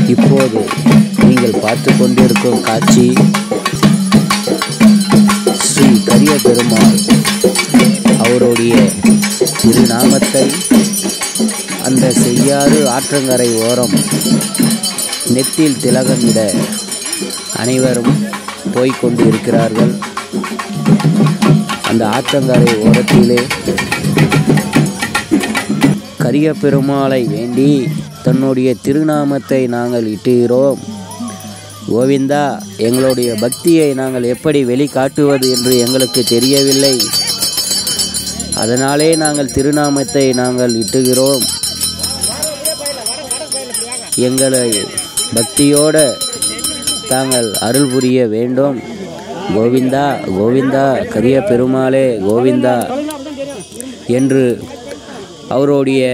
இப்போது நீங்கள் பார்த்து கொண்டிருக்கும் காட்சி ஸ்ரீ கரிய பெருமாள் அவருடைய திருநாமத்தை அந்த செய்யாறு ஆற்றங்கரை ஓரம் நெத்தில் திலகமிட அனைவரும் போய்க் இருக்கிறார்கள் அந்த ஆற்றங்கரை ஓரத்திலே கரிய பெருமாளை வேண்டி தன்னுடைய திருநாமத்தை நாங்கள் இட்டுகிறோம் கோவிந்தா எங்களுடைய பக்தியை நாங்கள் எப்படி வெளிக்காட்டுவது என்று எங்களுக்கு தெரியவில்லை அதனாலே நாங்கள் திருநாமத்தை நாங்கள் இட்டுகிறோம் எங்களை பக்தியோட தாங்கள் அருள் புரிய வேண்டும் கோவிந்தா கோவிந்தா கரிய பெருமாளே கோவிந்தா என்று அவருடைய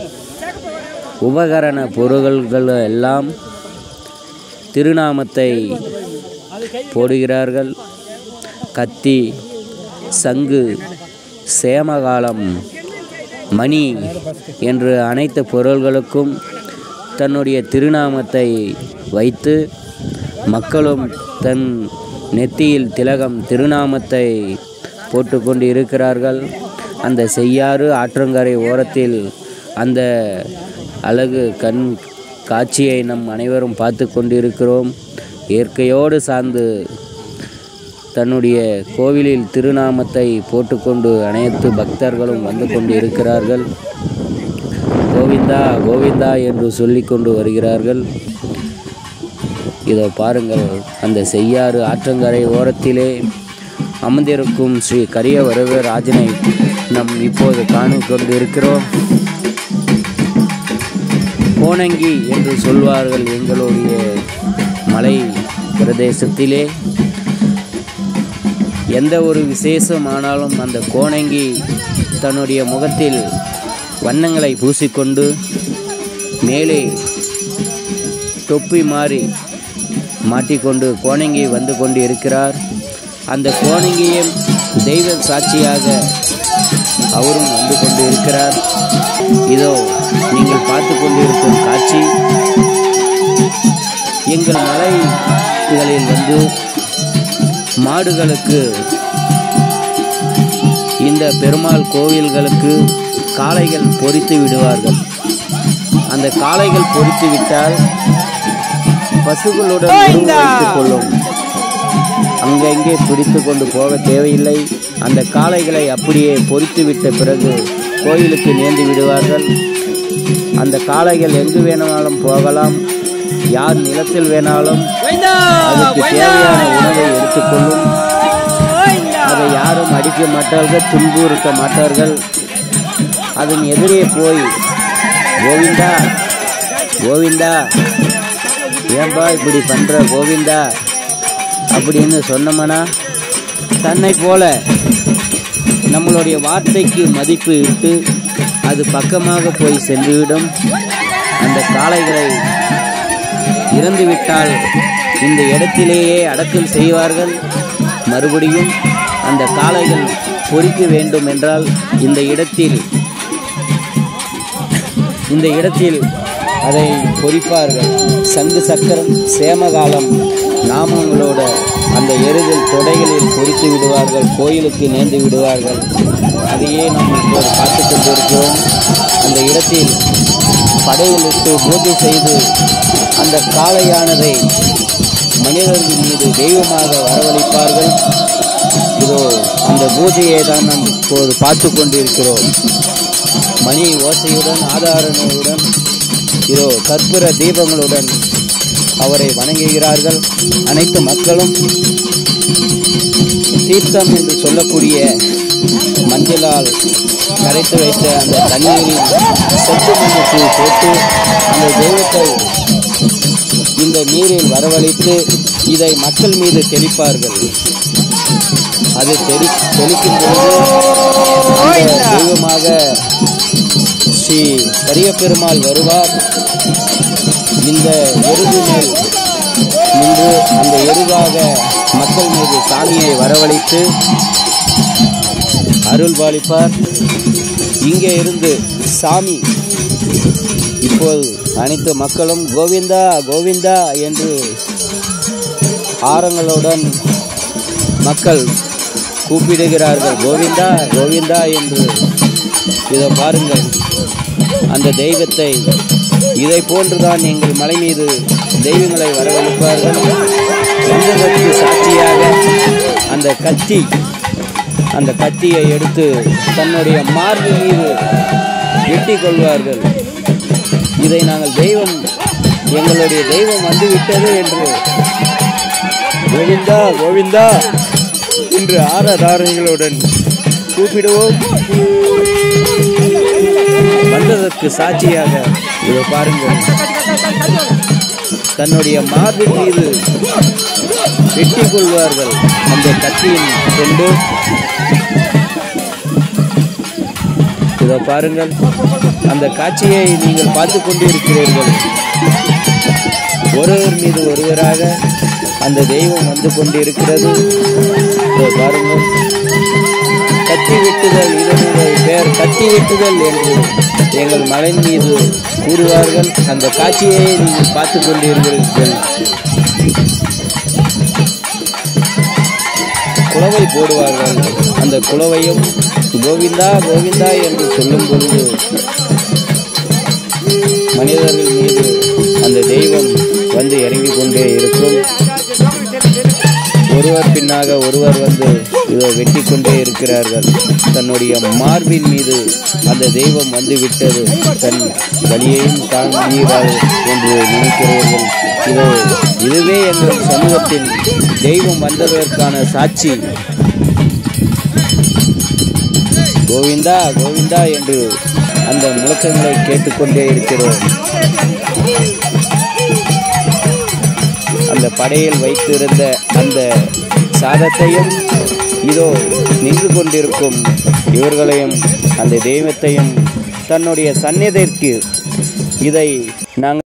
உபகரண பொருள்கள் எல்லாம் திருநாமத்தை போடுகிறார்கள் கத்தி சங்கு சேமகாலம் மணி என்று அனைத்து பொருள்களுக்கும் தன்னுடைய திருநாமத்தை வைத்து மக்களும் தன் நெத்தியில் திலகம் திருநாமத்தை போட்டுக்கொண்டு இருக்கிறார்கள் அந்த செய்யாறு ஆற்றங்கரை ஓரத்தில் அந்த அழகு கண் காட்சியை நம் அனைவரும் பார்த்து கொண்டிருக்கிறோம் இயற்கையோடு சார்ந்து தன்னுடைய கோவிலில் திருநாமத்தை போட்டுக்கொண்டு அனைத்து பக்தர்களும் வந்து கொண்டு இருக்கிறார்கள் கோவிந்தா கோவிந்தா என்று சொல்லிக்கொண்டு வருகிறார்கள் இதோ பாருங்கள் அந்த செய்யாறு ஆற்றங்கரை ஓரத்திலே அமர்ந்திருக்கும் ஸ்ரீ கரிய வரதராஜனை நம் இப்போது காணிக் கொண்டு இருக்கிறோம் கோணங்கி என்று சொல்வார்கள் எங்களுடைய மலை பிரதேசத்திலே எந்த ஒரு விசேஷமானாலும் அந்த கோணங்கி தன்னுடைய முகத்தில் வண்ணங்களை பூசிக்கொண்டு மேலே தொப்பி மாறி மாட்டிக்கொண்டு கோணங்கி வந்து கொண்டு இருக்கிறார் அந்த கோணங்கியும் தெய்வ சாட்சியாக அவரும் வந்து கொண்டு இருக்கிறார் இதோ நீங்கள் பார்த்து கொண்டிருக்கும் காட்சி எங்கள் மலைகளில் வந்து மாடுகளுக்கு இந்த பெருமாள் கோவில்களுக்கு காளைகள் பொறித்து விடுவார்கள் அந்த காளைகள் பொறித்து விட்டால் பசுகளுடன் உறவு வைத்துக் கொள்ளும் அங்கங்கே பிடித்து கொண்டு போக தேவையில்லை அந்த காளைகளை அப்படியே பொறித்து விட்ட பிறகு கோயிலுக்கு நேர்ந்து விடுவார்கள் அந்த காளைகள் எங்கு வேணாலும் போகலாம் யார் நிலத்தில் வேணாலும் அதுக்கு தேவையான உணவை எடுத்துக்கொள்ளும் அதை யாரும் அடிக்க மாட்டார்கள் துன்புறுத்த மாட்டார்கள் அதன் எதிரே போய் கோவிந்தா கோவிந்தா ஏன்பா இப்படி பண்ற கோவிந்தா அப்படின்னு சொன்னோம்னா தன்னை போல நம்மளுடைய வார்த்தைக்கு மதிப்பு இட்டு அது பக்கமாக போய் சென்றுவிடும் அந்த காளைகளை இறந்துவிட்டால் இந்த இடத்திலேயே அடக்கம் செய்வார்கள் மறுபடியும் அந்த காளைகள் பொறிக்க வேண்டும் என்றால் இந்த இடத்தில் இந்த இடத்தில் அதை பொறிப்பார்கள் சங்கு சக்கரம் சேமகாலம் நாமங்களோட அந்த எருதில் தொடைகளில் பொறித்து விடுவார்கள் கோயிலுக்கு நேர்ந்து விடுவார்கள் அதையே நாம் இப்போது பார்த்து கொண்டிருக்கிறோம் அந்த இடத்தில் படையலிட்டு பூஜை செய்து அந்த காளையானதை மனிதர்கள் மீது தெய்வமாக வரவழைப்பார்கள் இதோ அந்த பூஜையை தான் நாம் இப்போது பார்த்து கொண்டிருக்கிறோம் மணி ஓசையுடன் ஆதாரங்களுடன் இதோ கற்பூர தீபங்களுடன் அவரை வணங்குகிறார்கள் அனைத்து மக்களும் தீர்த்தம் என்று சொல்லக்கூடிய மஞ்சளால் கரைத்து வைத்த அந்த தண்ணீரில் செத்து மண்ணுக்கு போட்டு அந்த தெய்வத்தை இந்த நீரில் வரவழைத்து இதை மக்கள் மீது தெளிப்பார்கள் அது தெளி தெளிக்கும் பொழுது அந்த தெய்வமாக ஸ்ரீ பெரிய பெருமாள் வருவார் இந்த எருது மேல் நின்று அந்த எருதாக மக்கள் மீது சாமியை வரவழைத்து அருள் பாலிப்பார் இங்கே இருந்து சாமி இப்போது அனைத்து மக்களும் கோவிந்தா கோவிந்தா என்று ஆரங்களுடன் மக்கள் கூப்பிடுகிறார்கள் கோவிந்தா கோவிந்தா என்று இதை பாருங்கள் அந்த தெய்வத்தை இதை போன்றுதான் எங்கள் மலை மீது தெய்வங்களை வரவழைப்பார்கள் வந்ததற்கு சாட்சியாக அந்த கத்தி அந்த கத்தியை எடுத்து தன்னுடைய மார்பு மீது வெட்டி கொள்வார்கள் இதை நாங்கள் தெய்வம் எங்களுடைய தெய்வம் வந்துவிட்டது என்று கோவிந்தா கோவிந்தா என்று ஆரதாரங்களுடன் கூப்பிடுவோம் வந்ததற்கு சாட்சியாக இதை பாருங்கள் தன்னுடைய மார்பின் மீது வெட்டி கொள்வார்கள் அந்த கத்தியின் கொண்டு இதை பாருங்கள் அந்த காட்சியை நீங்கள் பார்த்து கொண்டிருக்கிறீர்கள் ஒருவர் மீது ஒருவராக அந்த தெய்வம் வந்து கொண்டிருக்கிறது இதை பாருங்கள் கத்தி வெட்டுதல் இதனுடைய பெயர் கத்தி வெட்டுதல் என்று எங்கள் மலை மீது கூறுவார்கள் அந்த காட்சியை நீங்கள் பார்த்து கொண்டிருக்கிறீர்கள் குளவை போடுவார்கள் அந்த குளவையும் கோவிந்தா கோவிந்தா என்று சொல்லும் பொழுது மனிதர்கள் மீது அந்த தெய்வம் வந்து இறங்கிக் கொண்டே இருக்கும் ஒருவர் பின்னாக ஒருவர் வந்து இதை வெட்டி கொண்டே இருக்கிறார்கள் தன்னுடைய மார்பின் மீது அந்த தெய்வம் வந்து விட்டது தன் வலியையும் தாங்குகிறார் என்று நினைக்கிறீர்கள் இது இதுவே எங்கள் சமூகத்தில் தெய்வம் வந்ததற்கான சாட்சி கோவிந்தா கோவிந்தா என்று அந்த முழக்கங்களை கேட்டுக்கொண்டே இருக்கிறோம் அந்த படையில் வைத்திருந்த அந்த சாதத்தையும் இதோ நின்று கொண்டிருக்கும் இவர்களையும் அந்த தெய்வத்தையும் தன்னுடைய சந்நிதிக்கு இதை நாங்கள்